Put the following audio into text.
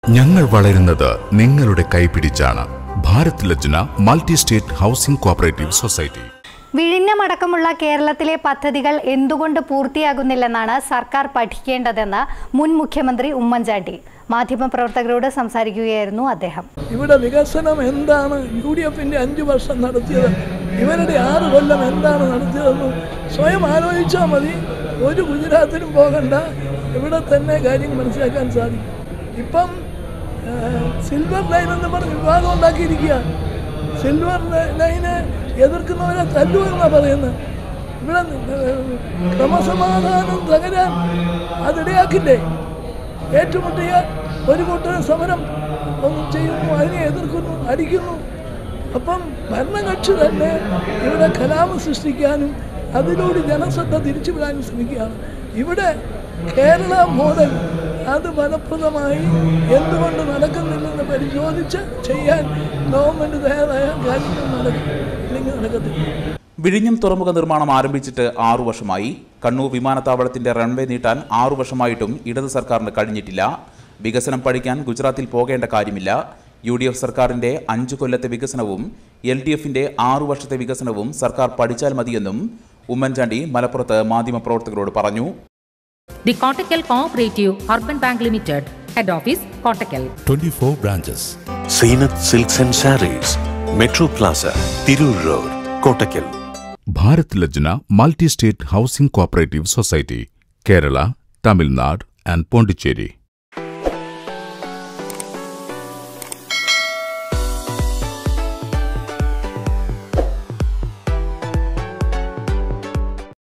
ഞങ്ങൾ വളരുന്നത് നിങ്ങളുടെ കൈപിടിച്ചാണ് Bharat Lajna multi state housing cooperative society വിഴിഞ്ഞമടക്കമുള്ള കേരളത്തിലെ പദ്ധതികൾ എന്തുകൊണ്ട് പൂർത്തിയാകുന്നില്ലെന്നാണ് സർക്കാർ പഠിക്കേണ്ടതെന്ന് മുൻ മുഖ്യമന്ത്രി ഉമ്മൻചാണ്ടി മാധ്യമപ്രവർത്തകരോട് സംസാരിക്കുകയായിരുന്നു അദ്ദേഹം ഇവിടെ വികസനം എന്താണ് യു ഡി എഫിൻ്റെ അഞ്ച് വർഷം നടത്തിയത് ഇവരുടെ ആറ് കൊല്ലം എന്താണ് നടത്തിയതെന്ന് സ്വയം ആലോചിച്ചാൽ മതി ഒരു ഗുജറാത്തിനും പോകണ്ട ഇവിടെ തന്നെ കാര്യം മനസ്സിലാക്കാൻ സാധിക്കും ഇപ്പം ആ, സിൽവർ ലൈൻ എന്ന് പറഞ്ഞ് വിവാദം ഉണ്ടാക്കിയിരിക്കുക സിൽവർ ലൈ- ലൈനെ എതിർക്കുന്നവരെ തല്ലു എന്നാണ് പറയുന്നത് ഇവിടെ ഏ, ക്രമസമാധാനം തകരാൻ അതിടയാക്കില്ലേ ഏറ്റുമുട്ടിയ ഒരു കൂട്ടം സമരം ഒന്നും ചെയ്യുന്നു അതിനെ എതിർക്കുന്നു അടിക്കുന്നു അപ്പം ഭരണകക്ഷി തന്നെ ഇവിടെ കലാപം സൃഷ്ടിക്കാനും അതിലൂടെ ജനശ്രദ്ധ തിരിച്ചുവിടാനും ശ്രമിക്കുകയാണ് ഇവിടെ കേരള മോഡൽ അത് ഫലപ്രദമായി എന്തുകൊണ്ട് നടക്കുന്നില്ലെന്ന് പരിശോധിച്ച് ചെയ്യാൻ ഗവൺമെൻറ് തയ്യാറായ കാര്യങ്ങൾ നടക്കും ഇല്ലെങ്കിൽ നടക്കത്തില്ല വിഴിഞ്ഞം തുറമുഖ നിർമ്മാണം ആരംഭിച്ചിട്ട് ആറു വർഷമായി കണ്ണൂർ വിമാനത്താവളത്തിന്റെ റൺവേ നീട്ടാൻ ആറു വർഷമായിട്ടും ഇടത് സർക്കാരിന് കഴിഞ്ഞിട്ടില്ല വികസനം പഠിക്കാൻ ഗുജറാത്തിൽ പോകേണ്ട കാര്യമില്ല യു ഡി എഫ് സർക്കാരിന്റെ അഞ്ചു കൊല്ലത്തെ വികസനവും എൽ ഡി എഫിന്റെ ആറു വർഷത്തെ വികസനവും സർക്കാർ പഠിച്ചാൽ മതിയെന്നും ഉമ്മൻചാണ്ടി മലപ്പുറത്ത് മാധ്യമപ്രവർത്തകരോട് പറഞ്ഞു The Kottakkal Cooperative Urban Bank Limited, Head Office, Kottakkal. 24 branches. Zeenath silks and sarees metro plaza Tirur road Kottakkal Bharat Lajna multi state housing cooperative society Kerala Tamil Nadu and Pondicherry